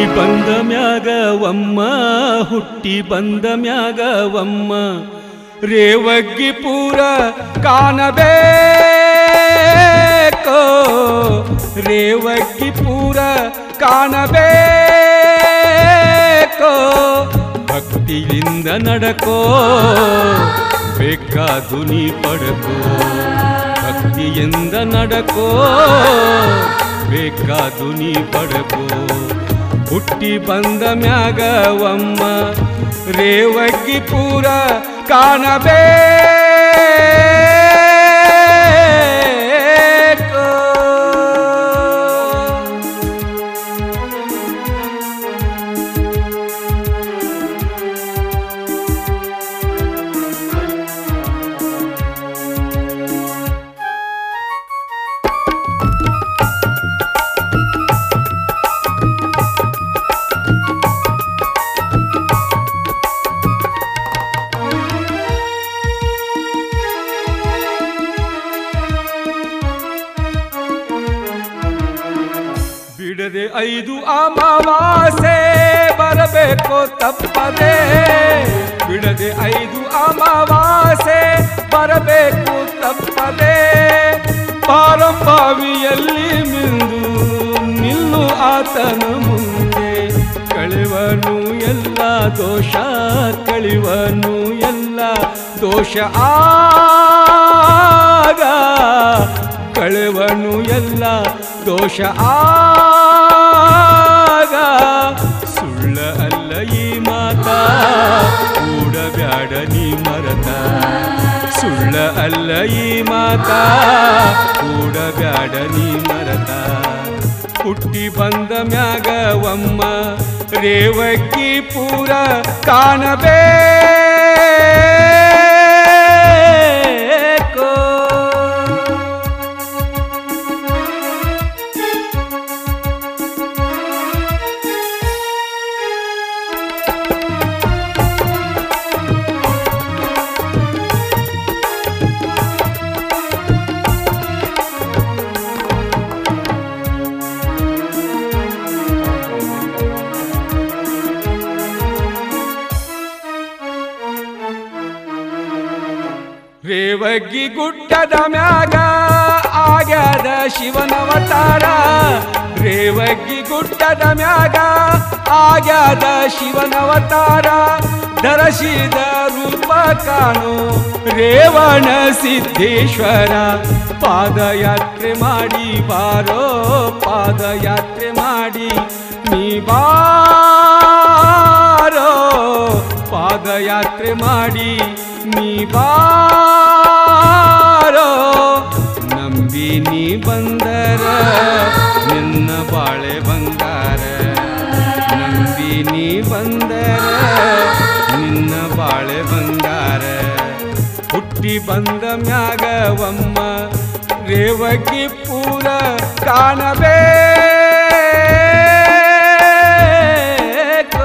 ಹುಟ್ಟಿ ಬಂದ ಮ್ಯಾಗವಮ್ಮ ಹುಟ್ಟಿ ಬಂದ ಮ್ಯಾಗವಮ್ಮ ರೇವಗ್ಗಿ ಪೂರ ಕಾಣಬೇಕೋ ರೇವಗ್ಗಿ ಪೂರ ಕಾಣಬೇಕೋ ಭಕ್ತಿಯಿಂದ ನಡಕೋ ಬೇಕಾದು ನೀ ಪಡಕೋ ಭಕ್ತಿಯಿಂದ ನಡಕೋ ಬೇಕಾದು ನೀ ಪಡಕೋ ಹುಟ್ಟಿ ಬಂದ ಮ್ಯಾಗವಮ್ಮ ರೇವಗ್ಗಿ ಪೂರ ಕಾಣಬೇಕೋ ಬಿಡದೆ ಐದು ಅಮಾವಾಸೆ ಬರಬೇಕು ತಪ್ಪದೆ ಬಿಡದೆ ಐದು ಅಮಾವಾಸೆ ಬರಬೇಕು ತಪ್ಪದೆ ಪಾರಂಬಾವಿಯಲ್ಲಿ ಮಿಂದು ನಿಲ್ಲು ಆತನ ಮುಂದೆ ಕಳೆವನು ಎಲ್ಲ ದೋಷ ಕಳಿವನು ಎಲ್ಲ ದೋಷ ಆಗ ಕಳೆವನು ಎಲ್ಲ ದೋಷ ಆಗ ಸುಳ್ಳ ಅಲ್ಲ ಈ ಮಾತ ಕೂಡಬ್ಯಾಡ ನೀ ಮರತ ಸುಳ್ಳ ಅಲ್ಲ ಈ ಮಾತ ಕೂಡಬ್ಯಾಡ ನೀ ಮರತ ಹುಟ್ಟಿ ಬಂದ ಮ್ಯಾಗವಮ್ಮ ರೇವಕ್ಕಿ ಪೂರ ಕಾಣಬೇಕೋ ರೇವಗ್ಗಿ ಗುಡ್ಡದ ಮ್ಯಾಗ ಆಗ್ಯಾದ ಶಿವನವತಾರ ರೇವಗ್ಗಿ ಗುಡ್ಡದ ಮ್ಯಾಗ ಆಗ್ಯಾದ ಶಿವನವತಾರ ಧರಸಿದ ರೂಪ ಕಾಣು ರೇವಣ ಸಿದ್ದೇಶ್ವರ ಪಾದಯಾತ್ರೆ ಮಾಡಿ ಬಾರೋ ಪಾದಯಾತ್ರೆ ಮಾಡಿ ನೀ ಬಾರೋ ಪಾದಯಾತ್ರೆ ಮಾಡಿ ನೀ ಬಾರೋ ನಂಬಿ ನೀ ಬಂದರ ನಿನ್ನ ಬಾಳೆ ಬಂಗಾರ ನಂಬಿ ನೀ ಬಂದರ ನಿನ್ನ ಬಾಳೆ ಬಂಗಾರ ಹುಟ್ಟಿ ಬಂದ ಮ್ಯಾಗವಮ್ಮ ರೇವಗಿ ಪೂರ ಕಾಣಬೇಕೋ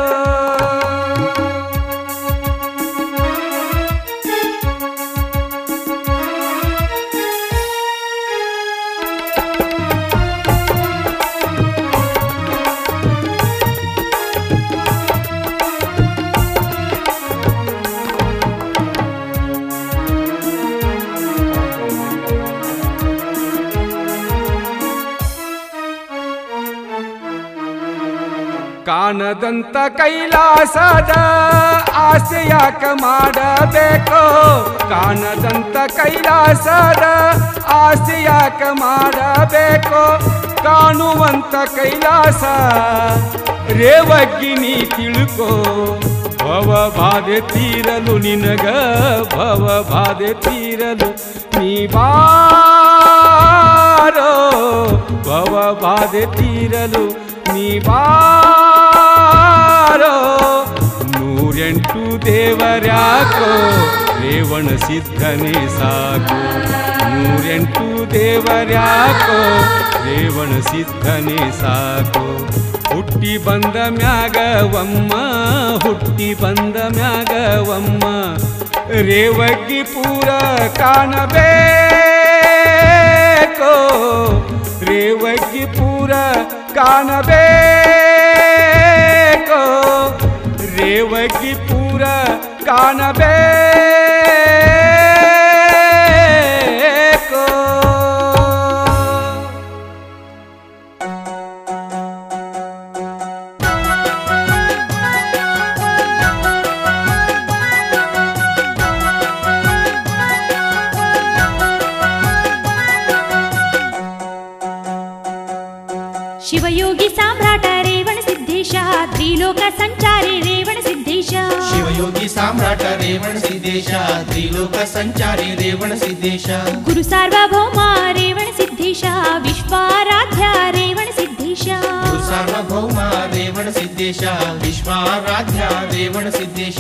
ಕಾಣದಂತ ಕೈಲಾಸದ ಆಸೆ ಯಾಕ ಮಾಡಬೇಕು ಕಾಣದಂತ ಕೈಲಾಸದ ಆಸೆ ಯಾಕ ಮಾಡಬೇಕು ಕಾಣುವಂತ ಕೈಲಾಸ ರೇವಗ್ಗಿ ನೀ ತಿಳ್ಕೋ ಭವ ಬಾಧೆ ತೀರಲು ನಿನಗ ಭವ ಬಾಧೆ ತೀರಲು ನೀ ಬಾರೋ ಭವ ಬಾಧೆ ತೀರಲು ನೀ ಬಾರೋ ನೂರೆಂಟು ದೇವರ್ಯಾಕೋ ರೇವಣ ಸಿದ್ಧನೇ ಸಾಕು ನೂರೆಂಟು ದೇವರ್ಯಾಕೋ ರೇವಣ ಸಿದ್ಧನೇ ಸಾಕು ಹುಟ್ಟಿ ಬಂದ ಮ್ಯಾಗವಮ್ಮ ಹುಟ್ಟಿ ಬಂದ ಮ್ಯಾಗವಮ್ಮ ರೇವಗ್ಗಿ ಪೂರ ಕಾಣಬೇಕೋ ರೇವಗ್ಗಿ ಪೂರ ಕಾಣಬೇಕೋ ಕಾಣಬೇಕು ಶಿವಯೋಗಿ ಸಾಮ್ರಾಟ ರೇವಣ ಸಿದ್ದೇಶ ತ್ರಿಲೋಕ ಸಂಚಾರಿ ರೇವಣ ಸಿದ್ದೇಶ ಶಿವಯೋಗಿ ಸಾಮ್ರಾಟ ರೇವಣ ಸಿದ್ದೇಶ ತ್ರಿಲೋಕ ಸಂಚಾರಿ ರೇವಣ ಸಿದ್ದೇಶ ಗುರು ಸಾರ್ವಭೌಮ ರೇವಣ ಸಿದ್ದೇಶ ವಿಶ್ವಾರಾಧ್ಯ ರೇವಣ ಸಿದ್ದೇಶ ಗುರು ಸಾರ್ವಭೌಮ ರೇವಣ ಸಿದ್ದೇಶ ವಿಶ್ವಾರಾಧ್ಯ ರೇವಣ ಸಿದ್ದೇಶ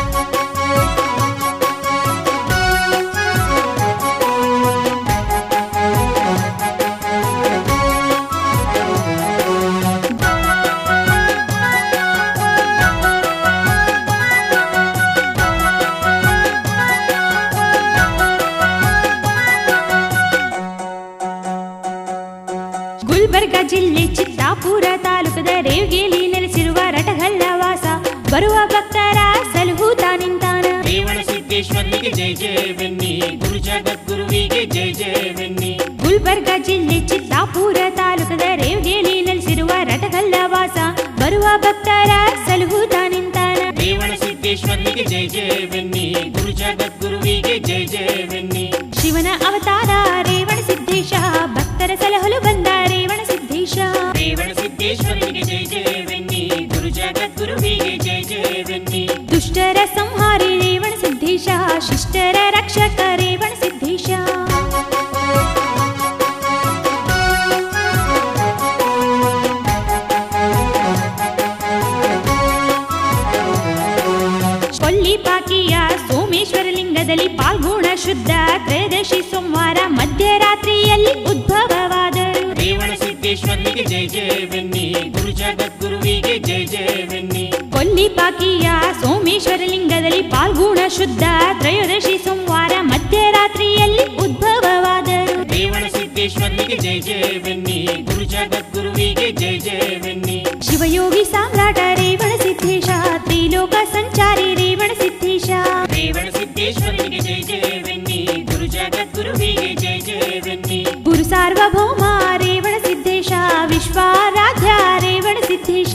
ಗುಲ್ಬರ್ಗ ಜಿಲ್ಲೆ ಚಿತ್ತಾಪುರ ತಾಲೂಕದ ರೇವಗೇಲಿ ನೆಲೆಸಿರುವ ರಟಗಲ್ಲ ವಾಸ ಬರುವ ಭಕ್ತರ ಸಲಹುತ ನಿಂತಾನ ರೇವಣ ಸಿದ್ದೇಶ್ವರನಿಗೆ ಜಯ ಜಯವೆನ್ನಿ ಗುರು ಜಗದ್ಗುರುವಿಗೆ ಜಯ ಜಯವೆನ್ನಿ ಗುಲ್ಬರ್ಗ ಜಿಲ್ಲೆ ಚಿತ್ತಾಪುರ ತಾಲೂಕದ ರೇವಗೇಲಿ ನೆಲೆಸಿರುವ ರಟಗಲ್ಲ ವಾಸ ಬರುವ ಭಕ್ತರ ಸಲಹುತ ನಿಂತಾನ ರೇವಣ ಸಿದ್ದೇಶ್ವರನಿಗೆ ಜಯ ಜಯವೆನ್ನಿ ಗುರು ಜಗದ್ಗುರುವಿಗೆ ಜಯ ಜಯವೆನ್ನಿ ಶಿವನ ಅವತಾರ ರೇವಣ ಸಿದ್ದೇಶ ಭಕ್ತರ ಸಲಹಲು ಬಂದ ರೇವಣ ಸಿದ್ದೇಶ ರೇವಣ ಸಿದ್ದೇಶ್ವರನಿಗೆ ಜಯ ಜಯವೆನ್ನಿ ಗುರು ಜಗದ್ಗುರುವಿಗೆ ಜಯ ಜಯವೆನ್ನಿ ದುಷ್ಟರ ಸಂಹಾರಿ ರೇವಣ ಸಿದ್ದೇಶ ಶಿಷ್ಟರ ರಕ್ಷಕ ರೇವಣ ಸಿದ್ದೇಶ ಕೊಲ್ಲಿಪಾಕಿಯ ಸೋಮೇಶ್ವರ ಲಿಂಗದಲ್ಲಿ ಪಾಲ್ಗುಣ ಶುದ್ಧ ತ್ರಯೋದಶಿ ಸೋಮವಾರ ಮಧ್ಯರಾತ್ರಿಯಲ್ಲಿ ಉದ್ಭವವಾದರು ರೇವಣ ಸಿದ್ದೇಶ್ವರನಿಗೆ ಜಯ ಜಯವೆನ್ನಿ ಗುರು ಜಗದ್ಗುರುವಿಗೆ ಜಯ ಜಯವೆನ್ನಿ ಕೊಲ್ಲಿಪಾಕಿಯ ಸೋಮೇಶ್ವರ ಲಿಂಗದಲ್ಲಿ ಪಾಲ್ಗುಣ ಶುದ್ಧ ತ್ರಯೋದಶಿ ಸೋಮವಾರ ಮಧ್ಯರಾತ್ರಿಯಲ್ಲಿ ಉದ್ಭವವಾದರು ರೇವಣ ಸಿದ್ದೇಶ್ವರನಿಗೆ ಜಯ ಜಯವೆನ್ನಿ ಗುರು ಜಗದ್ಗುರುವಿಗೆ ಜಯ ಜಯವೆನ್ನಿ ಶಿವಯೋಗಿ ಸಾಮ್ರಾಟ ರೇವಣ ಸಿದ್ದೇಶ ತ್ರಿಲೋಕ ಸಂಚಾರಿ ರೇವಣ ಸಿದ್ದೇಶ ರೇವಣ ಸಿದ್ದೇಶ್ವರನಿಗೆ ಜಯ ಜಯವೆನ್ನಿ ಗುರು ಜಗದ್ಗುರುವಿಗೆ ಜಯ ಜಯವೆನ್ನಿ ಗುರು ಸಾರ್ವಭೌಮ ರೇವಣ ಸಿದ್ದೇಶ ವಿಶ್ವಾರಾಧ್ಯ ರೇವಣ ಸಿದ್ದೇಶ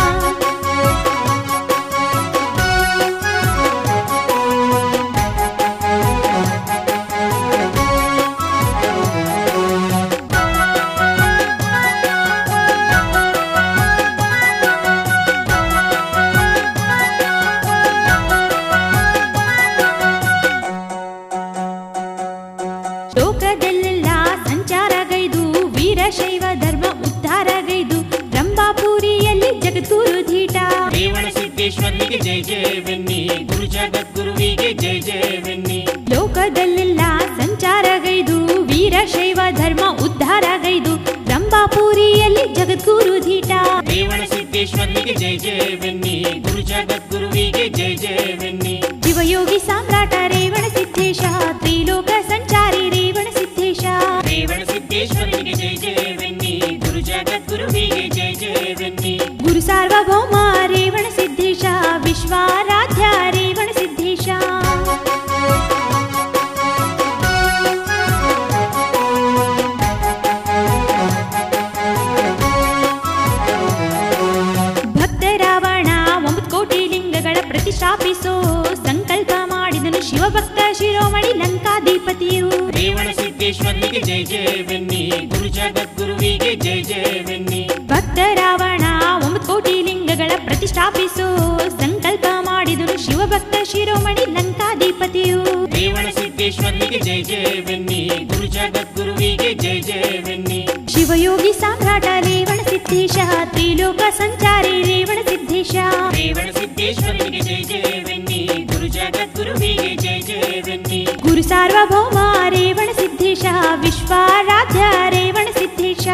ಲೋಕದಲ್ಲೆಲ್ಲ ಸಂಚಾರಗೈದು ವೀರಶೈವ ಧರ್ಮ ಉದ್ಧಾರಗೈದು ರಂಭಾಪುರಿಯಲ್ಲಿ ಜಗದ್ಗುರು ಧೀಟ ರೇವಣ ಸಿದ್ದೇಶ್ವರನಿಗೆ ಜಯ ಜಯವೆನ್ನಿ ಗುರು ಜಗದ್ಗುರುವಿಗೆ ಜಯ ಜಯವೆನ್ನಿ ಲೋಕದಲ್ಲೆಲ್ಲ ಸಂಚಾರಗೈದು ವೀರಶೈವ ಧರ್ಮ ಉದ್ಧಾರಗೈದು ರಂಭಾಪುರಿಯಲ್ಲಿ ಜಗದ್ಗುರು ಧೀಟ ರೇವಣ ಸಿದ್ದೇಶ್ವರನಿಗೆ ಜಯ ಜಯವೆನ್ನಿ ಗುರು ಜಗದ್ಗುರುವಿಗೆ ಜಯ ಜಯವೆನ್ನಿ ಶಿವಯೋಗಿ ಸಾಮ್ರಾಟ ರೇವಣ ಸಿದ್ದೇಶ ತ್ರಿಲೋಕ ಸಂಚಾರಿ ರೇವಣ ಸಿದ್ದೇಶ ರೇವಣ ಸಿದ್ದೇಶ್ವರನಿಗೆ ಜಯ ಜಯವೆನ್ನಿ ಗುರು ಜಗದ್ಗುರುವಿಗೆ ಜಯ ಜಯವೆನ್ನಿ ಗುರು ಸಾರ್ವಭೌಮ ರೇವಣ ಸಿದ್ದೇಶ ವಿಶ್ವಾರಾಧ್ಯ ರೇವಣ ಸಿದ್ದೇಶ ಭಕ್ತ ರಾವಣ ಒಂಬತ್ತು ಕೋಟಿ ಲಿಂಗಗಳ ಪ್ರತಿಷ್ಠಾಪಿಸೋ ಸಂಕಲ್ಪ ಮಾಡಿದನು ಶಿವಭಕ್ತ ಶಿರೋಮಣಿ ಲಂಕಾಧಿಪತಿಯು ರೇವಣ ಸಿದ್ದೇಶ್ವರನಿಗೆ ಜಯ ಜಯವೆನ್ನಿ ಗುರು ಜಗದ್ಗುರುವಿಗೆ ಜಯ ಜಯವೆನ್ನಿ ಭಕ್ತ ರಾವಣ ಒಂಬತ್ತು ಕೋಟಿ ಲಿಂಗಗಳ ಪ್ರತಿಷ್ಠಾಪಿಸೋ ಸಂಕಲ್ಪ ಮಾಡಿದನು ಶಿವಭಕ್ತ ಶಿರೋಮಣಿ ಲಂಕಾಧಿಪತಿಯು ರೇವಣ ಸಿದ್ದೇಶ್ವರನಿಗೆ ಜಯ ಜಯವೆನ್ನಿ ಗುರು ಜಗದ್ಗುರುವಿಗೆ ಜಯ ಜಯವೆನ್ನಿ ಶಿವಯೋಗಿ ಸಾಮ್ರಾಟ ರೇವಣ ಸಿದ್ದೇಶ ತ್ರಿಲೋಕ ಸಂಚಾರಿ ರೇವಣ ಸಿದ್ದೇಶ ರೇವಣ ಸಿದ್ದೇಶ್ವರನಿಗೆ ಜಯ ಜಯವೆನ್ನಿ ಗುರು ಜಗದ್ಗುರುವಿಗೆ ಜಯ ಜಯವೆನ್ನಿ ಗುರು ಸಾರ್ವಭೌಮ ರೇವಣ ಸಿದ್ದೇಶ ವಿಶ್ವಾರಾಧ್ಯ ರೇವಣ ಸಿದ್ದೇಶ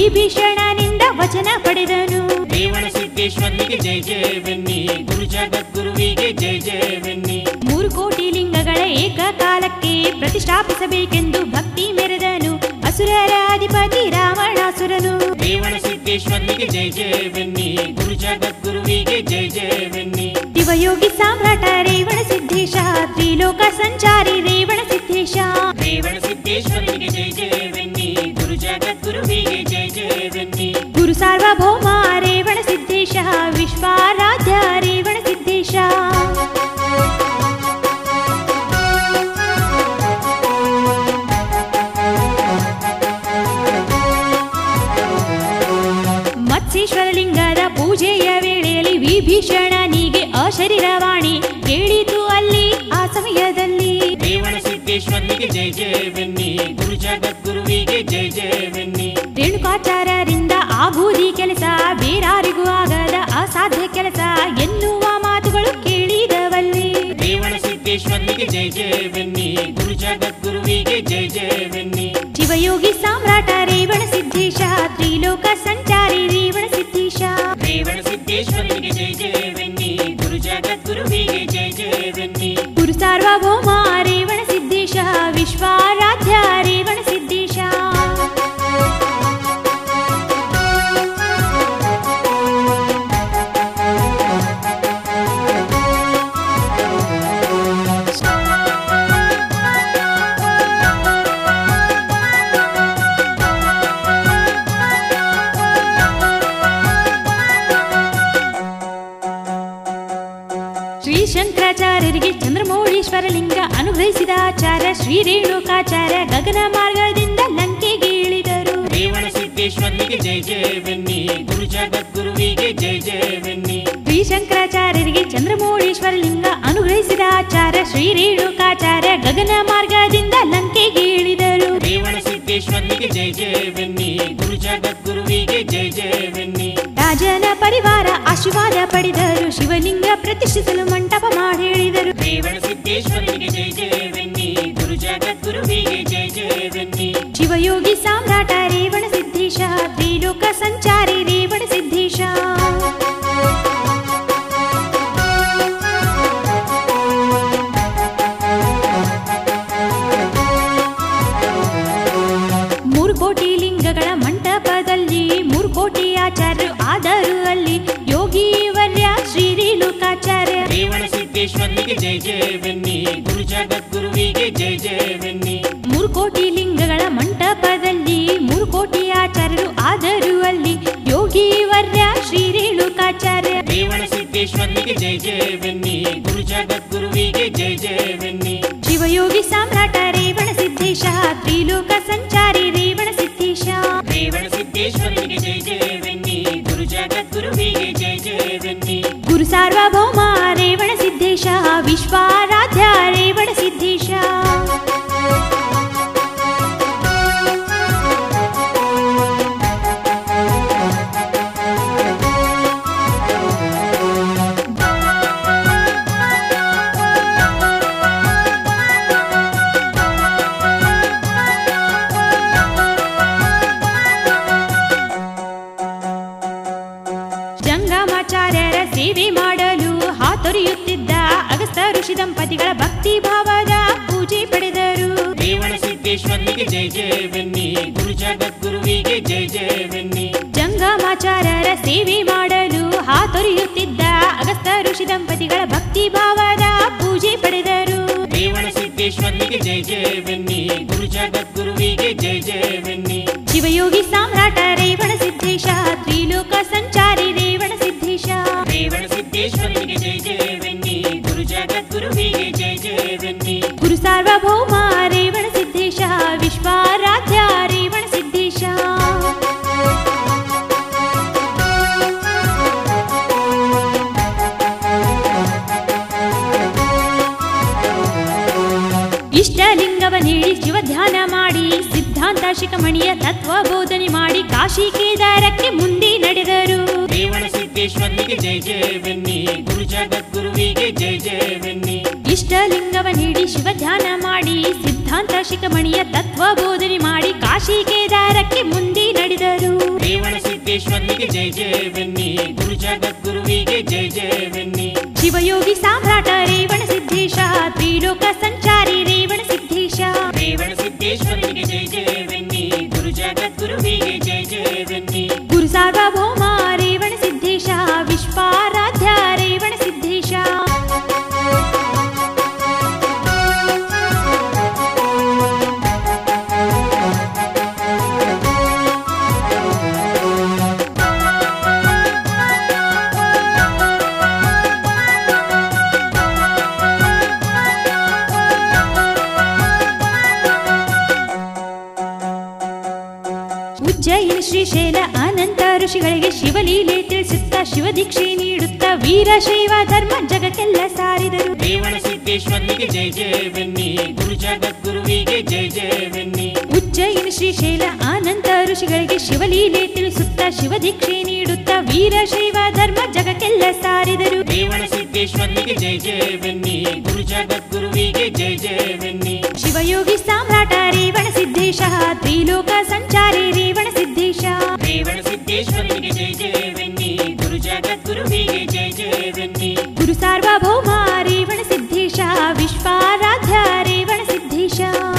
ವಿಭೀಷಣನಿಂದ ವಚನ ಪಡೆದನು ರೇವಣ ಸಿದ್ದೇಶ್ವರನಿಗೆ ಜಯ ಜಯವೆನ್ನಿ ಗುರು ಜಗದ್ಗುರುವಿಗೆ ಜಯ ಜಯವೆನ್ನಿ ಮೂರು ಕೋಟಿ ಲಿಂಗಗಳ ಏಕಕಾಲಕ್ಕೆ ಪ್ರತಿಷ್ಠಾಪಿಸಬೇಕೆಂದು ಭಕ್ತಿ ಮೆರೆದನು ಅಸುರರ ಅಧಿಪತಿ ರಾವಣಾಸುರನು ರೇವಣ ಸಿದ್ದೇಶ್ವರನಿಗೆ ಜಯ ಜಯವೆನ್ನಿ ಗುರು ಜಗದ್ಗುರುವಿಗೆ ಜಯ ಜಯವೆನ್ನಿ ಶಿವಯೋಗಿ ಸಾಮ್ರಾಟ ರೇವಣ ಸಿದ್ದೇಶ ತ್ರಿಲೋಕ ಸಂಚಾರಿ ರೇವಣ ಸಿದ್ದೇಶ ರೇವಣ ಸಿದ್ದೇಶ್ವರನಿಗೆ ಜಯ ಜಯವೆನ್ನಿ ಗುರು ಜಗದ್ಗುರುವಿಗೆ ಜಯ ಜಯವೆನ್ನಿ ಗುರು ಸಾರ್ವಭೌಮ ರೇವಣ ಸಿದ್ದೇಶ ವಿಶ್ವಾರಾಧ್ಯ ರೇವಣ ಸಿದ್ದೇಶ ಮತ್ಸ್ಯೇಶ್ವರ ಲಿಂಗದ ಪೂಜೆಯ ವೇಳೆಯಲ್ಲಿ ವಿಭೀಷಣನಿಗೆ ಅಶರೀರವಾಣಿ ಕೇಳಿತು ಅಲ್ಲಿ ಆ ಸಮಯದಲ್ಲಿ ರೇವಣ ಸಿದ್ದೇಶ್ವರನಿಗೆ ಜಯ ಜಯವೆನ್ನಿ ಗುರು ಜಗದ್ಗುರುವಿಗೆ ಜಯ ಜಯವೆನ್ನಿ ರೇಣುಕಾಚಾರ್ಯರಿಂದ ಆಗುವುದಿ ಕೆಲಸ ಬೇರಾರಿಗೂ ಆಗದ ಅಸಾಧ್ಯ ಕೆಲಸ ಎನ್ನುವ ಮಾತುಗಳು ಕೇಳಿದವಲ್ಲಿ ರೇವಣ ಸಿದ್ದೇಶ್ವರನಿಗೆ ಜಯ ಜಯವೆನ್ನಿ ಗುರು ಜಗದ್ಗುರುವಿಗೆ ಜಯ ಜಯವೆನ್ನಿ ಶಿವಯೋಗಿ ಸಾಮ್ರಾಟ ರೇವಣ ಸಿದ್ದೇಶ ತ್ರಿಲೋಕ ಸಂಚಾರಿ ರೇವಣ ಸಿದ್ದೇಶ ರೇವಣ ಸಿದ್ದೇಶ್ವರನಿಗೆ ಜಯ ಜಯವೆನ್ನಿ ಗುರು ಜಗದ್ಗುರುವಿಗೆ ಜಯ ಜಯವೆನ್ನಿ ಗುರು ಸಾರ್ವಭೌಮ ರೇವಣ ಸಿದ್ದೇಶ ವಿಶ್ವಾರಾಧ್ಯ ರೇವಣ ಸಿದ್ದೇಶ ಶ್ರೀ ಶಂಕರಾಚಾರ್ಯರಿಗೆ ಚಂದ್ರಮೌಳೀಶ್ವರ ಲಿಂಗ ಅನುಗ್ರಹಿಸಿದ ಆಚಾರ್ಯ ಶ್ರೀ ರೇಣುಕಾಚಾರ್ಯ ಗಗನ ಮಾರ್ಗದಿಂದ ಲಂಕೆಗೆ ಇಳಿದರು ರೇವಣ ಸಿದ್ದೇಶ್ವರನಿಗೆ ಜಯ ಜಯವೆನ್ನಿ ಗುರು ಜಗದ್ಗುರುವಿಗೆ ಜಯ ಜಯವೆನ್ನಿ ಶ್ರೀ ಶಂಕರಾಚಾರ್ಯರಿಗೆ ಚಂದ್ರಮೌಳೀಶ್ವರ ಲಿಂಗ ಅನುಗ್ರಹಿಸಿದ ಆಚಾರ್ಯ ಶ್ರೀ ರೇಣುಕಾಚಾರ್ಯ ಗಗನ ಮಾರ್ಗದಿಂದ ಲಂಕೆಗೆ ಇಳಿದರು ರೇವಣ ಸಿದ್ದೇಶ್ವರನಿಗೆ ಜಯ ಜಯವೆನ್ನಿ ಗುರು ಜಗದ್ಗುರುವಿಗೆ ಜಯ ಜಯವೆನ್ನಿ ರಾಜನ ಪರಿವಾರ ಆಶೀರ್ವಾದ ಪಡೆದರು ಶಿವಲಿಂಗ ಪ್ರತಿಷ್ಠಿಸಲು ಮಂಟಪ ಮಾಡಿ ಹೇಳಿದರು ರೇವಣ ಸಿದ್ದೇಶ್ವರನಿಗೆ ಜಯ ಜಯವೆನ್ನಿ ಗುರು ಜಗದ್ಗುರುವಿಗೆ ಜಯ ಜಯವೆನ್ನಿ ಶಿವಯೋಗಿ ಸಾಮ್ರಾಟ ರೇವಣ ಸಿದ್ದೇಶ ತ್ರಿಲೋಕ ಸಂಚಾರಿ ರೇವಣ ಸಿದ್ದೇಶ ಮೂರು ಕೋಟಿ ಲಿಂಗಗಳ ಮಂಟಪದಲ್ಲಿ ಮೂರು ಕೋಟಿ ಆಚಾರ್ಯರು ಆದರೂ ಅಲ್ಲಿ ಯೋಗಿ ವರ್ಯ ಶ್ರೀ ರೇಣುಕಾಚಾರ್ಯ ರೇವಣ ಸಿದ್ದೇಶ್ವರನಿಗೆ ಜಯ ಜಯವೆನ್ನಿ ಗುರು ಜಗದ್ಗುರುವಿಗೆ ಜಯ ಜಯವೆನ್ನಿ ಮೂರು ಕೋಟಿ ಲಿಂಗಗಳ ಮಂಟಪದಲ್ಲಿ ಮೂರು ಕೋಟಿ ಆಚಾರ್ಯರು ಆದರೂ ಅಲ್ಲಿ ಯೋಗಿ ವರ್ಯ ಶ್ರೀ ರೇಣುಕಾಚಾರ್ಯ ರೇವಣ ಸಿದ್ದೇಶ್ವರನಿಗೆ ಜಯ ಜಯವೆನ್ನಿ ಗುರು ಜಗದ್ಗುರುವಿಗೆ ಜಯ ಜಯವೆನ್ನಿ ಶಿವಯೋಗಿ ಸಾಮ್ರಾಟ ರೇವಣ ಸಿದ್ದೇಶ ತ್ರಿಲೋಕ ಸಂಚಾರಿ ರೇವಣ ಸಿದ್ದೇಶ ರೇವಣ ಸಿದ್ದೇಶ್ವರನಿಗೆ ಜಯ ಜಯವೆನ್ನಿ ಗುರು ಜಗದ್ಗುರುವಿಗೆ ಜಯ ಜಯವೆನ್ನಿ ಗುರು ಸಾರ್ವಭೌಮ ರೇವಣ ಸಿದ್ದೇಶ ವಿಶ್ವಾರಾಧ್ಯ ರೇವಣ ಸಿದ್ದೇಶ ಜಂಗಮಾಚಾರ್ಯರ ಸೇವೆ ಮಾಡಲು ಹಾತೊರೆಯುತ್ತಿದ್ದ ಅಗಸ್ತ ಋಷಿ ದಂಪತಿಗಳ ಭಕ್ತಿ ಭಾವದ ಪೂಜೆ ಪಡೆದರು ರೇವಣ ಸಿದ್ದೇಶ್ವರನಿಗೆ ಜಯ ಜಯವೆನ್ನಿ ಗುರು ಜಗದ್ಗುರುವಿಗೆ ಜಯ ಜಯವೆನ್ನಿ ಜಂಗಮಾಚಾರ್ಯರ ಸೇವೆ ಮಾಡಲು ಹಾತೊರೆಯುತ್ತಿದ್ದ ಅಗಸ್ತ ಋಷಿ ದಂಪತಿಗಳ ಭಕ್ತಿ ಭಾವದ ಪೂಜೆ ಪಡೆದರು ರೇವಣ ಸಿದ್ದೇಶ್ವರನಿಗೆ ಜಯ ಜಯವೆನ್ನಿ ಗುರು ಜಗದ್ಗುರುವಿಗೆ ಜಯ ಜಯವೆನ್ನಿ ಶಿವಯೋಗಿ ಸಾಮ್ರಾಟ ರೇವಣ ಸಿದ್ದೇಶ ತ್ರಿಲೋಕ ಸಂಚಾರಿ ರೇವಣ ಸಿದ್ದೇಶ ರೇವಣ ಸಿದ್ದೇಶ್ವರನಿಗೆ ಜಯ ಜಯವೆನ್ನಿ ಗುರು ಜಗದ್ಗುರುವಿಗೆ ಜಯ ಜಯವೆನ್ನಿ ಗುರು ಸಾರ್ವಭೌಮ ರೇವಣ ಸಿದ್ದೇಶ ವಿಶ್ವಾರಾಧ್ಯ ರೇವಣ ಸಿದ್ದೇಶ ಇಷ್ಟಲಿಂಗವ ನೀಡಿ ಶಿವ ಧ್ಯಾನ ಮಾಡಿ ಸಿದ್ಧಾಂತ ಶಿಖಮಣಿಯ ತತ್ವ ಬೋಧನೆ ಮಾಡಿ ಕಾಶಿ ಕೇದಾರಕ್ಕೆ ಮುಂದೆ ನಡೆದರು ರೇವಣ ಸಿದ್ದೇಶ್ವರನಿಗೆ ಜಯ ಜಯವೆನ್ನಿ ಗುರು ಜಗದ್ಗುರುವಿಗೆ ಜಯ ಜಯವೆನ್ನಿ ಇಷ್ಟಲಿಂಗವ ನೀಡಿ ಶಿವ ಧ್ಯಾನ ಮಾಡಿ ಸಿದ್ಧಾಂತ ಶಿಖಮಣಿಯ ತತ್ವ ಬೋಧನೆ ಮಾಡಿ ಕಾಶಿ ಕೇದಾರಕ್ಕೆ ಮುಂದೆ ನಡೆದರು ಸಿದ್ದೇಶ್ವರನಿಗೆ ಜಯ ಜಯವೆನ್ನಿ ಗುರು ಜಗದ್ಗುರುವಿಗೆ ಜಯ ಜಯವೆನ್ನಿ ಶಿವಯೋಗಿ ಸಾಮ್ರಾಟ ರೇವಣ ಸಿದ್ದೇಶ ತ್ರಿಲೋಕ ಸಂಚಾರಿ ರೇವಣ ಸಿದ್ದೇಶ ರೇವಣ ಸಿದ್ದೇಶ್ವರನಿಗೆ ಜಯ ಜಯವೆನ್ನಿ ಗುರು ಜಗದ್ಗುರುವಿಗೆ ಜಯ ಜಯವೆನ್ನಿ ಗುರು ಸಾರ್ವಭೌಮ ರೇವಣ ಸಿದ್ದೇಶ ವಿಶ್ವಾರಾಧ್ಯ ರೇವಣ ಸಿದ್ದೇಶ ಉಜ್ಜಯಿನಿ ಶ್ರೀಶೈಲ ಅನಂತ ಋಷಿಗಳಿಗೆ ಶಿವಲೀಲೆ ತಿಳಿಸುತ್ತಾ ಶಿವದೀಕ್ಷೆ ನೀಡುತ್ತಾ ವೀರಶೈವ ಧರ್ಮ ಜಗಕ್ಕೆಲ್ಲ ಸಾರಿದರು ರೇವಣ ಸಿದ್ದೇಶ್ವರನಿಗೆ ಜಯ ಜಯವೆನ್ನಿ ಗುರು ಜಗದ್ಗುರುವಿಗೆ ಜಯ ಜಯವೆನ್ನಿ ಉಜ್ಜಯಿನಿ ಶ್ರೀಶೈಲ ಅನಂತ ಋಷಿಗಳಿಗೆ ಶಿವಲೀಲೆ ತಿಳಿಸುತ್ತಾ ಶಿವದೀಕ್ಷೆ ನೀಡುತ್ತಾ ವೀರಶೈವ ಧರ್ಮ ಜಗಕ್ಕೆಲ್ಲ ಸಾರಿದರು ರೇವಣ ಸಿದ್ದೇಶ್ವರನಿಗೆ ಜಯ ಜಯವೆನ್ನಿ ಗುರು ಜಗದ್ಗುರುವಿಗೆ ಜಯ ಜಯವೆನ್ನಿ ಶಿವಯೋಗಿ ಸಾಮ್ರಾಟ ರೇವಣ ಸಿದ್ದೇಶ ತ್ರಿಲೋಕ ಸಂಚಾರಿ ರೇವಣ ಸಿದ್ದೇಶ ರೇವಣ ಸಿದ್ದೇಶ್ವರನಿಗೆ ಜಯ ಜಯವೆನ್ನಿ ಗುರು ಜಗದ್ಗುರುವಿಗೆ ಜಯ ಜಯವೆನ್ನಿ ಗುರು ಸಾರ್ವಭೌಮ ರೇವಣ ಸಿದ್ದೇಶ ವಿಶ್ವಾರಾಧ್ಯ ರೇವಣ ಸಿದ್ದೇಶ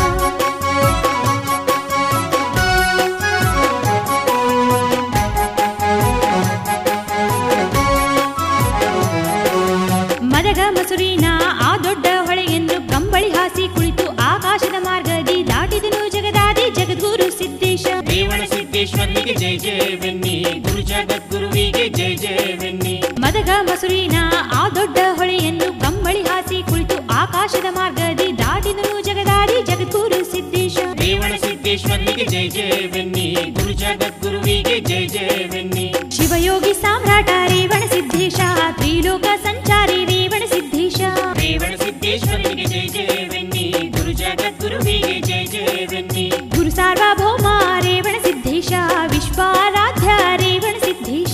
ಮದಗ ಮಸುರಿನ ಆ ದೊಡ್ಡ ಹೊಳೆಯನ್ನು ಕಂಬಳಿ ಹಾಸಿ ಕುಳಿತು ಆಕಾಶದ ಮಾರ್ಗದಿ ದಾಟಿದನು ಜಗದಾದಿ ಜಗದ್ಗುರು ಸಿದ್ದೇಶ ರೇವಣ ಸಿದ್ದೇಶ್ವರನಿಗೆ ಜಯ ಜಯವೆನ್ನಿ ಗುರು ಜಗದ್ಗುರುವಿಗೆ ಜಯ ಜಯವೆನ್ನಿ ಮದಗ ಮಸುರಿನ ಆ ದೊಡ್ಡ ಹೊಳೆಯನ್ನು ಕಂಬಳಿ ಹಾಸಿ ಕುಳಿತು ಆಕಾಶದ ಮಾರ್ಗದಿ ದಾಟಿದನು ಜಗದಾದಿ ಜಗದ್ಗುರು ಸಿದ್ದೇಶ ರೇವಣ ಸಿದ್ದೇಶ್ವರನಿಗೆ ಜಯ ಜಯವೆನ್ನಿ ಗುರು ಜಗದ್ಗುರುವಿಗೆ ಜಯ ಜಯವೆನ್ನಿ ಶಿವಯೋಗಿ ಸಾಮ್ರಾಟ ರೇವಣ ಸಿದ್ದೇಶ ತ್ರಿಲೋಕ ಸಂಚಾರಿ ರೇವಣ ಸಿದ್ದೇಶ ರೇವಣ ಸಿದ್ದೇಶ್ವರನಿಗೆ ಜಯ ಜಯವೆನ್ನಿ ಗುರು ಜಗದ್ಗುರುವಿಗೆ ಜಯ ಜಯವೆನ್ನಿ ಗುರು ಸಾರ್ವಭೌಮ ರೇವಣ ಸಿದ್ದೇಶ ವಿಶ್ವಾರಾಧ್ಯ ರೇವಣ ಸಿದ್ದೇಶ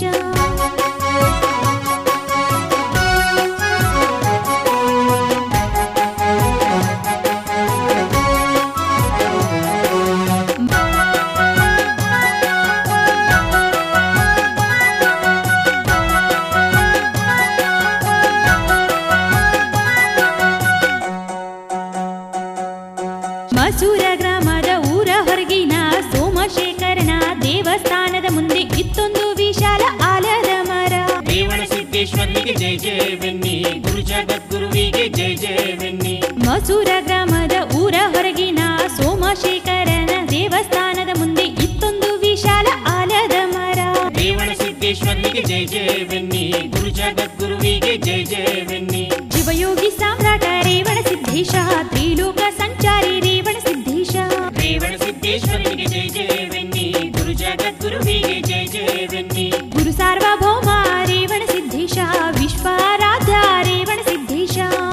ಮಸೂರ ಗ್ರಾಮದ ಊರ ಹೊರಗಿನ ಸೋಮಶೇಖರನ ದೇವಸ್ಥಾನದ ಮುಂದೆ ಇತ್ತೊಂದು ವಿಶಾಲ ಆಲದ ಮರ ರೇವಣ ಸಿದ್ದೇಶ್ವರನಿಗೆ ಜಯ ಜಯವೆನ್ನಿ ಗುರು ಜಗದ್ಗುರುವಿಗೆ ಜಯ ಜಯವೆನ್ನಿ ಮಸೂರ ಗ್ರಾಮದ ಊರ ಹೊರಗಿನ ಸೋಮಶೇಖರನ ದೇವಸ್ಥಾನದ ಮುಂದೆ ಇತ್ತೊಂದು ವಿಶಾಲ ಆಲದ ಮರ ರೇವಣ ಸಿದ್ದೇಶ್ವರನಿಗೆ ಜಯ ಜಯವೆನ್ನಿ ಗುರು ಜಗದ್ಗುರುವಿಗೆ ಜಯ ಜಯವೆನ್ನಿ ಶಿವಯೋಗಿ ಸಾಮ್ರಾಟ ರೇವಣ ಸಿದ್ದೇಶ ತ್ರಿಲೋಕ ಸಂಚಾರಿ ರೇವಣ ಸಿದ್ದೇಶ ರೇವಣ ಸಿದ್ದೇಶ್ವರನಿಗೆ ಜಯ ಜಯವೆನ್ನಿ ಗುರು ಜಗದ್ಗುರುವಿಗೆ ಜಯ ಜಯವೆನ್ನಿ ಗುರು ಸಾರ್ವಭೌಮ ರೇವಣ ಸಿದ್ದೇಶ ವಿಶ್ವಾರಾಧ್ಯ ರೇವಣ ಸಿದ್ದೇಶ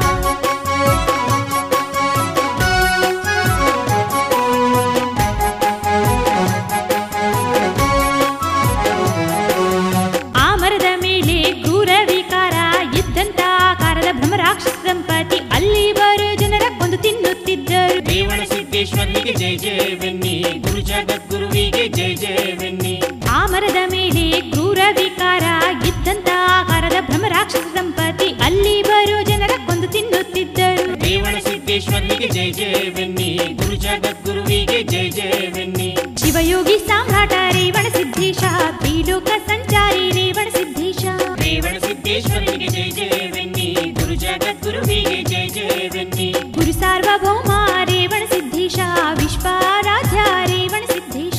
ಆ ಮರದ ಮೇಲೆ ಕ್ರೂರ ವಿಕಾರ ಇದ್ದಂತ ಆಕಾರದ ಭ್ರಮರಾಕ್ಷಸ ದಂಪತಿ ಅಲ್ಲಿ ಬರೋ ಜನರ ಕೊಂದು ತಿನ್ನುತ್ತಿದ್ದರು ರೇವಣ ಸಿದ್ದೇಶ್ವರನಿಗೆ ಜಯ ಜಯವೆನ್ನಿ ಗುರು ಜಗದ್ಗುರುವಿಗೆ ಜಯ ಜಯವೆನ್ನಿ ಆ ಮರದ ಮೇಲೆ ಕ್ರೂರ ವಿಕಾರ ಇದ್ದಂತ ಆಕಾರದ ಭ್ರಮರಾಕ್ಷಸ ದಂಪತಿ ಅಲ್ಲಿ ಬರೋ ಜನರ ಕೊಂದು ತಿನ್ನುತ್ತಿದ್ದರು ರೇವಣ ಸಿದ್ದೇಶ್ವರನಿಗೆ ಜಯ ಜಯವೆನ್ನಿ ಗುರು ಜಗದ್ಗುರುವಿಗೆ ಜಯ ಜಯವೆನ್ನಿ ಶಿವಯೋಗಿ ಸಾಮ್ರಾಟ ರೇವಣ ಸಿದ್ದೇಶ ತ್ರಿಲೋಕ ಸಂಚಾರಿ ರೇವಣ ಸಿದ್ದೇಶ ರೇವಣ ಸಿದ್ದೇಶ್ವರನಿಗೆ ಜಯ ಜಯವೆನ್ನಿ ಗುರು ಜಗದ್ಗುರುವಿಗೆ ಜಯ ಜಯವೆನ್ನಿ ಗುರು ಸಾರ್ವಭೌಮ ರೇವಣ ಸಿದ್ದೇಶ ವಿಶ್ವಾರಾಧ್ಯ ರೇವಣ ಸಿದ್ದೇಶ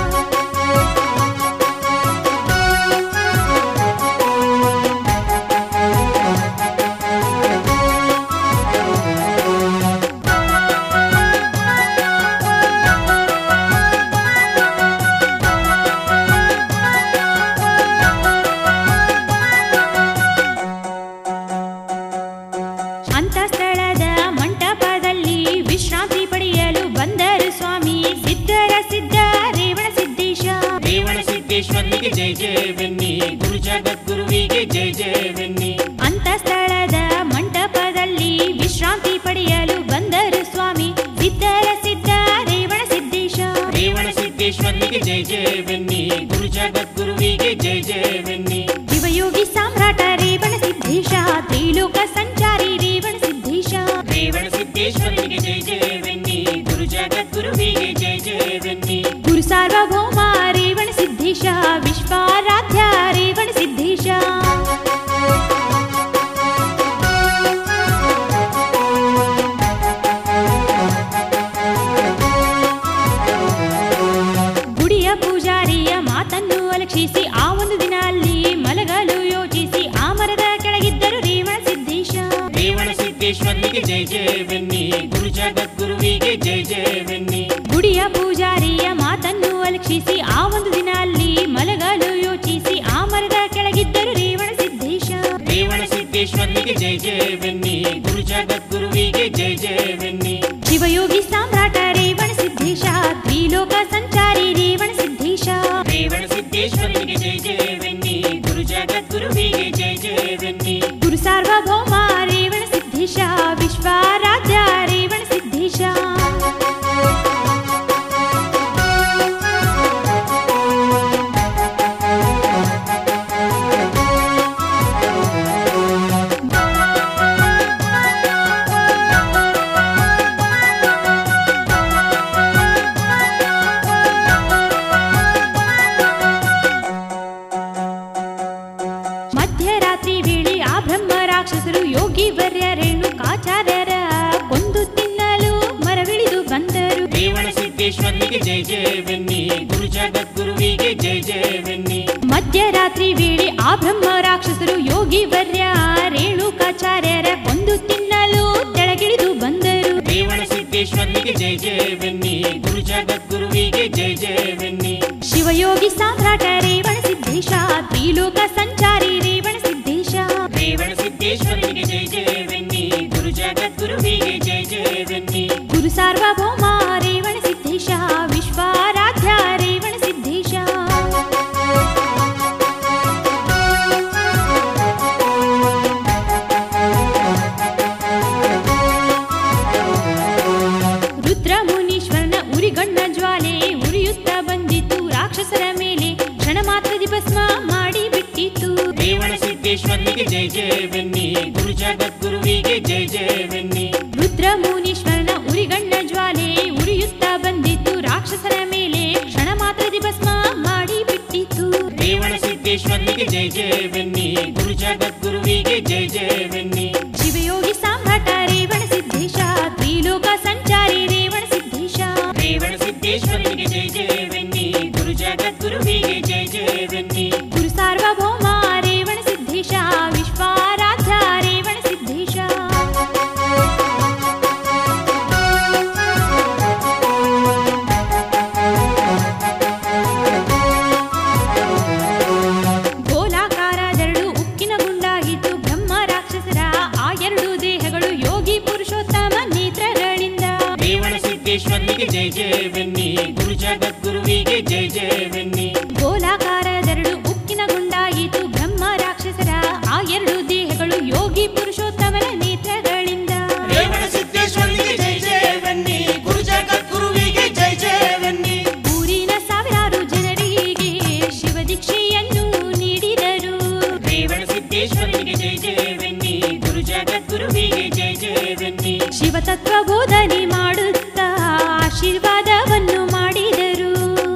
ಅಂತ ಸ್ಥಳದ ಮಂಟಪದಲ್ಲಿ ವಿಶ್ರಾಂತಿ ಪಡೆಯಲು ಬಂದರು ಸ್ವಾಮಿ ಸಿದ್ಧರ ಸಿದ್ಧ ರೇವಣ ಸಿದ್ದೇಶ ರೇವಣ ಸಿದ್ದೇಶ್ವರನಿಗೆ ಜಯ ಜಯವೆನ್ನಿ ಗುರು ಜಗದ್ಗುರುವಿಗೆ ಜಯ ಜಯವೆನ್ನಿ ಅಂತ ಸ್ಥಳದ ಮಂಟಪದಲ್ಲಿ ವಿಶ್ರಾಂತಿ ಪಡೆಯಲು ಬಂದರು ಸ್ವಾಮಿ ಸಿದ್ಧರ ಸಿದ್ಧ ರೇವಣ ಸಿದ್ದೇಶ ರೇವಣ ಸಿದ್ದೇಶ್ವರ ಸಿದ್ದೇಶ್ವರನಿಗೆ ಜಯ ಜಯವೆನ್ನಿ ಗುರು ಜಗದ್ಗುರುವಿಗೆ ಜಯ ಜಯವೆನ್ನಿ ಶಿವಯೋಗಿ ಸಾಮ್ರಾಟ ರೇವಣ ಸಿದ್ದೇಶ ತ್ರಿಲೋಕ ಸಂಚಾರಿ ರೇವಣ ಸಿದ್ದೇಶ ರೇವಣ ಸಿದ್ದೇಶ್ವರನಿಗೆ ಜಯ ಜಯವೆನ್ನಿ ಗುರು ಜಗದ್ಗುರುವಿಗೆ ಜಯ ಜಯವೆನ್ನಿ ಗುರು ಸಾರ್ವಭೌಮ ರೇವಣ ಸಿದ್ದೇಶ ವಿಶ್ವಾರಾಧ್ಯ ರೇವಣ ಸಿದ್ದೇಶ ಗುಡಿಯ ಪೂಜಾರಿಯ ಮಾತನ್ನು ಅಲಕ್ಷಿಸಿ ಆ ಒಂದು ದಿನ ಅಲ್ಲಿ ಮಲಗಲು ಯೋಚಿಸಿ ಆ ಮರದ ಕೆಳಗಿದ್ದರು ರೇವಣ ಸಿದ್ದೇಶ ರೇವಣ ಸಿದ್ದೇಶ್ವರನಿಗೆ ಜಯ ಜಯವೆನ್ನಿ ಗುರು ಜಗದ್ಗುರುವಿಗೆ ಜಯ ಜಯವೆನ್ನಿ ಗುಡಿಯ ಪೂಜಾರಿಯ ಮಾತನ್ನು ಅಲಕ್ಷಿಸಿ ಆ ಒಂದು ದಿನ ಅಲ್ಲಿ ಮಲಗಲು ಯೋಚಿಸಿ ಆ ಮರದ ಕೆಳಗಿದ್ದರು ರೇವಣ ಸಿದ್ದೇಶ ರೇವಣ ಸಿದ್ದೇಶ್ವರನಿಗೆ ಜಯ ಜಯವೆನ್ನಿ ಗುರು ಜಗದ್ಗುರುವಿಗೆ ಜಯ ಜಯವೆನ್ನಿ ಶಿವಯೋಗಿ ಸಾಮ್ರಾಟ ರೇವಣ ಸಿದ್ದೇಶ ತ್ರಿಲೋಕ ಸಂಚಾರಿ ರೇವಣ ಸಿದ್ದೇಶ ರೇವಣ ಸಿದ್ದೇಶ್ವರನಿಗೆ ಜಯ ಜಯವೆನ್ನಿ ಗುರು ಜಗದ್ಗುರುವಿಗೆ ಜಯ ಜಯವೆನ್ನಿ ಗುರು ಸಾರ್ವಭೌಮ ರೇವಣ ಸಿದ್ದೇಶ ವಿಶ್ವಾರಾಧ್ಯ ರೇವಣ ಸಿದ್ದೇಶ ಮಧ್ಯರಾತ್ರಿ ವೇಳೆ ಆ ಬ್ರಹ್ಮ ರಾಕ್ಷಸರು ಯೋಗಿ ವರ್ಯ ರೇಣುಕಾಚಾರ್ಯರ ಕೊಂದು ತಿನ್ನಲು ಮರವಿಳಿದು ಬಂದರು ರೇವಣ ಸಿದ್ದೇಶ್ವರನಿಗೆ ಜಯ ಜಯವೆನ್ನಿ ಗುರು ಜಗದ್ಗುರುವಿಗೆ ಜಯ ಜಯವೆನ್ನಿ ಮಧ್ಯರಾತ್ರಿ ವೇಳೆ ಆ ಬ್ರಹ್ಮ ರಾಕ್ಷಸರು ಯೋಗಿ ವರ್ಯ ರೇಣುಕಾಚಾರ್ಯರ ಕೊಂದು ತಿನ್ನಲು ತೆಳಗಿಳಿದು ಬಂದರು ರೇವಣ ಸಿದ್ದೇಶ್ವರನಿಗೆ ಜಯ ಜಯವೆನ್ನಿ ಗುರು ಜಗದ್ಗುರುವಿಗೆ ಜಯ ಜಯವೆನ್ನಿ ಶಿವಯೋಗಿ ಸಾಮ್ರಾಟ ರೇವಣ ಸಿದ್ದೇಶ ತ್ರಿಲೋಕ ಸಂಚಾರಿ ರೇವಣ ಸಿದ್ದೇಶ ರೇವಣ ಸಿದ್ದೇಶ್ವರನಿಗೆ ಜಯ ಜಯವೆನ್ನಿ ಗುರು ಜಗದ್ಗುರುವಿಗೆ ಜಯ ಜಯವೆನ್ನಿ ಗುರು ಸಾರ್ವಭೌಮ ರೇವಣ ಸಿದ್ದೇಶ ವಿಶ್ವಾರಾಧ್ಯ ರೇವಣ ಸಿದ್ದೇಶ ರುದ್ರ ಮುನೀಶ್ವರನ ಉರಿಗಣ್ಣ ಜ್ವಾಲೆ ಉರಿಯುತ್ತಾ ಬಂದಿತ್ತು ರಾಕ್ಷಸರ ಮೇಲೆ ಕ್ಷಣ ಮಾತ್ರದಿ ಭಸ್ಮ ಮಾಡಿ ಬಿಟ್ಟಿತ್ತು ರೇವಣ ಸಿದ್ದೇಶ್ವರನಿಗೆ ಜಯ ಜಯವೆನ್ನಿ ಗುರು ಜಗದ್ಗುರುವಿಗೆ ಜಯ ಜಯವೆನ್ನಿ ರುದ್ರ ಮುನೀಶ್ವರನ ಉರಿಗಣ್ಣ ಜ್ವಾಲೆ ಉರಿಯುತ್ತಾ ಬಂದಿತ್ತು ರಾಕ್ಷಸರ ಮೇಲೆ ಕ್ಷಣ ಮಾತ್ರದಿ ಭಸ್ಮ ಮಾಡಿ ಬಿಟ್ಟಿತ್ತು ರೇವಣ ಸಿದ್ದೇಶ್ವರನಿಗೆ ಜಯ ಜಯವೆನ್ನಿ ಗುರು ಜಗದ್ಗುರುವಿಗೆ ಜಯ ಜಯವೆನ್ನಿ ಶಿವಯೋಗಿ ಸಾಮ್ರಾಟ ರೇವಣ ಸಿದ್ದೇಶ ತ್ರಿಲೋಕ ಸಂಚಾರಿ ರೇವಣ ಸಿದ್ದೇಶ ರೇವಣ ಸಿದ್ದೇಶ್ವರನಿಗೆ ಜಯ ಜಯವೆನ್ನಿ ಗುರು ಜಗದ್ಗುರುವಿಗೆ ಜಯ ಜಯವೆನ್ನಿ ಗುರು ಸಾರ್ವಭೌಮ ರೇವಣ ಸಿದ್ದೇಶ ವಿಶ್ವಾರಾಧ್ಯ ರೇವಣ ಸಿದ್ದೇಶ ಗೋಲಾಕಾರದೆರಡು ಉಕ್ಕಿನ ಗುಂಡಾಗಿದ್ದು ಬ್ರಹ್ಮ ರಾಕ್ಷಸರ ಆ ಎರಡು ದೇಹಗಳು ಯೋಗಿ ಪುರುಷೋತ್ತಮ ನೇತ್ರಗಳಿಂದ ರೇವಣ ಸಿದ್ದೇಶ್ವರನಿಗೆ ಜಯ ಜಯವೆನ್ನಿ ಗುರು ಜಗದ್ಗುರುವಿಗೆ ಜಯ ಜಯವೆನ್ನಿ ಗೋಲಾಕಾರದೆರಡು ಉಕ್ಕಿನ ಗುಂಡಾಗಿದ್ದು ಬ್ರಹ್ಮ ರಾಕ್ಷಸರ ಆ ಎರಡು ದೇಹಗಳು ಯೋಗಿ ಪುರುಷೋತ್ತಮನ ನೇತ್ರಗಳಿಂದ ರೇವಣ ಸಿದ್ದೇಶ್ವರನಿಗೆ ಜಯ ಜಯವೆನ್ನಿ ಗುರು ಜಗದ್ಗುರುವಿಗೆ ಜಯ ಜಯವೆನ್ನಿ ಊರಿನ ಸಾವಿರಾರು ಜನರಿಗೆ ಶಿವ ದೀಕ್ಷೆಯನ್ನು ನೀಡಿದರು ರೇವಣ ಸಿದ್ದೇಶ್ವರನಿಗೆ ಜಯ ಜಯವೆನ್ನಿ ಗುರು ಜಗದ್ಗುರುವಿಗೆ ಜಯ ಜಯವೆನ್ನಿ ಶಿವತತ್ವ ಬೋಧನೆ ಮಾಡುತ್ತಾ ಆಶೀರ್ವಾದವನ್ನು ಮಾಡಿದರು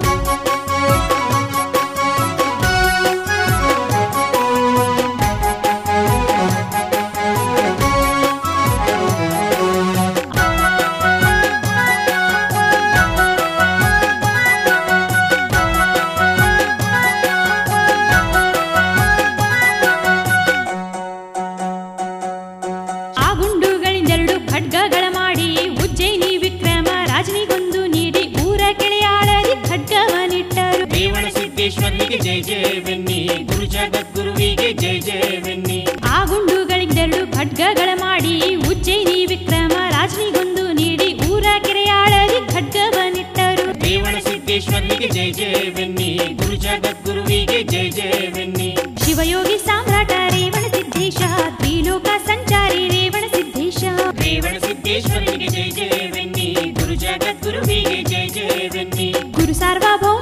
ಆ ಗುಂಡುಗಳಿಂದೆರಡು ಖಡ್ಗಗಳ ಮಾಡಿ ಉಜ್ಜಯಿನಿ ವಿಕ್ರಮ ರಾಜನಿಗೊಂದು ನೀಡಿ ಊರ ಕೆಳೆಯಾಳದಿ ಖಡ್ಗವನಿಟ್ಟರು ರೇವಣ ಸಿದ್ದೇಶ್ವರನಿಗೆ ಜಯ ಜಯವೆನ್ನಿ ಗುರು ಜಗದ್ಗುರುವಿಗೆ ಜಯ ಜಯವೆನ್ನಿ ಆ ಗುಂಡುಗಳಿಂದೆರಡು ಖಡ್ಗಗಳ ಮಾಡಿ ಉಜ್ಜಯಿನಿ ವಿಕ್ರಮ ರಾಜನಿಗೊಂದು ನೀಡಿ ಊರ ಕೆರೆಯಾಳದಿ ಖಡ್ಗವನಿಟ್ಟರು ರೇವಣ ಸಿದ್ದೇಶ್ವರನಿಗೆ ಜಯ ಜಯವೆನ್ನಿ ಗುರು ಜಗದ್ಗುರುವಿಗೆ ಜಯ ಜಯವೆನ್ನಿ ಶಿವಯೋಗಿ ಸಾಮ್ರಾಟ ರೇವಣ ಸಿದ್ದೇಶ ತ್ರಿಲೋಕ ಸಂಚಾರಿ ರೇವಣ ಸಿದ್ದೇಶ ರೇವಣ ಸಿದ್ದೇಶ್ವರನಿಗೆ ಜಯ ಜಯವೆನ್ನಿ ಗುರು ಜಗದ್ಗುರುವಿಗೆ ಜಯ ಜಯವೆನ್ನಿ ಗುರು ಸಾರ್ವಭೌಮ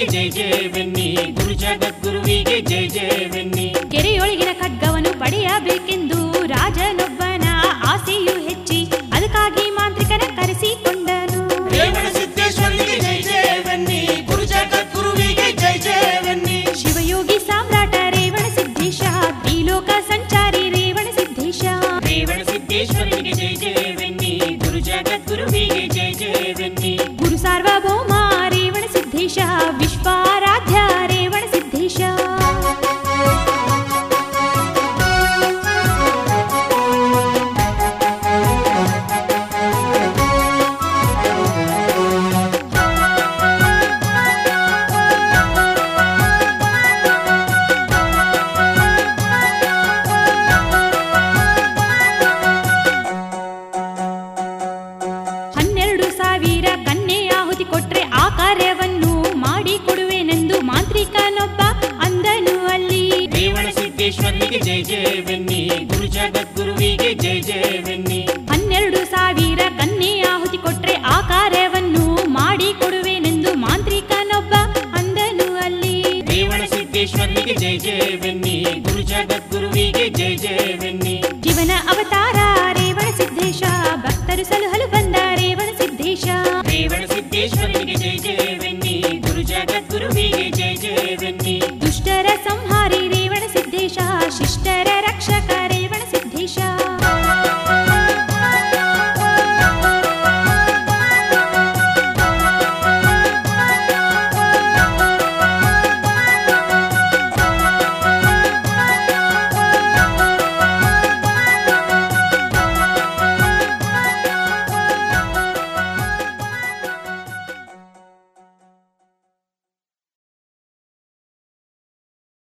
ಜಯ ಜಯವೆನ್ನಿ ಗುರು ಜಗದ್ಗುರುವಿಗೆ ಜಯ ಜಯವೆನ್ನಿ ಕೆರೆಯೊಳಗಿನ ಖಡ್ಗವನ್ನು ಪಡೆಯಬೇಕೆಂದು ರಾಜನೊಬ್ಬನ ಆಸೆಯು ಹೆಚ್ಚಿ ಅದಕ್ಕಾಗಿ ಮಾಂತ್ರಿಕನ ಕರೆಸಿಕೊಂಡನು ರೇವಣ ಸಿದ್ದೇಶ್ವರನಿಗೆ ಜಯ ಜಯವೆನ್ನಿ ಗುರು ಜಗದ್ಗುರುವಿಗೆ ಜಯ ಜಯವೆನ್ನಿ ಶಿವಯೋಗಿ ಸಾಮ್ರಾಟ ರೇವಣ ಸಿದ್ದೇಶ ತ್ರಿಲೋಕ ಸಂಚಾರಿ ರೇವಣ ಸಿದ್ದೇಶ ರೇವಣ ಸಿದ್ದೇಶ್ವರನಿಗೆ ಜಯ ಜಯವೆನ್ನಿ ಗುರು ಜಗದ್ಗುರುವಿಗೆ ಜಯ ಜಯವೆನ್ನಿ ಗುರು ಸಾರ್ವಭೌಮ ರೇವಣ ಸಿದ್ದೇಶ ವಿಶ್ವಾರಾಧ್ಯ ರೇವಣ ಸಿದ್ದೇಶ ಹನ್ನೆರಡು ಸಾವಿರ ಕನ್ಯೆ ಆಹುತಿ ಕೊಟ್ರೆ ಆ ಕಾರ್ಯವನ್ನು ಮಾಡಿ ಕೊಡುವೆನೆಂದು ಮಾಂತ್ರಿಕನೊಬ್ಬ ಅಂದನು ಅಲ್ಲಿ ರೇವಣ ಸಿದ್ದೇಶ್ವರನಿಗೆ ಜಯ ಜಯವೆನ್ನಿ ಗುರು ಜಗದ್ಗುರುವಿಗೆ ಜಯ ಜಯವೆನ್ನಿ ಹನ್ನೆರಡು ಸಾವಿರ ಕನ್ಯೆ ಆಹುತಿ ಕೊಟ್ರೆ ಆ ಕಾರ್ಯವನ್ನು ಮಾಡಿ ಕೊಡುವೆನೆಂದು ಮಾಂತ್ರಿಕನೊಬ್ಬ ಅಂದನು ಅಲ್ಲಿ ರೇವಣ ಸಿದ್ದೇಶ್ವರನಿಗೆ ಜಯ ಜಯವೆನ್ನಿ ಗುರು ಜಗದ್ಗುರುವಿಗೆ ಜಯ ಜಯವೆನ್ನಿ ಜೀವನ ಅವತಾರ ರೇವಣ ಸಿದ್ದೇಶ ಭಕ್ತರು ಸಲಹಲು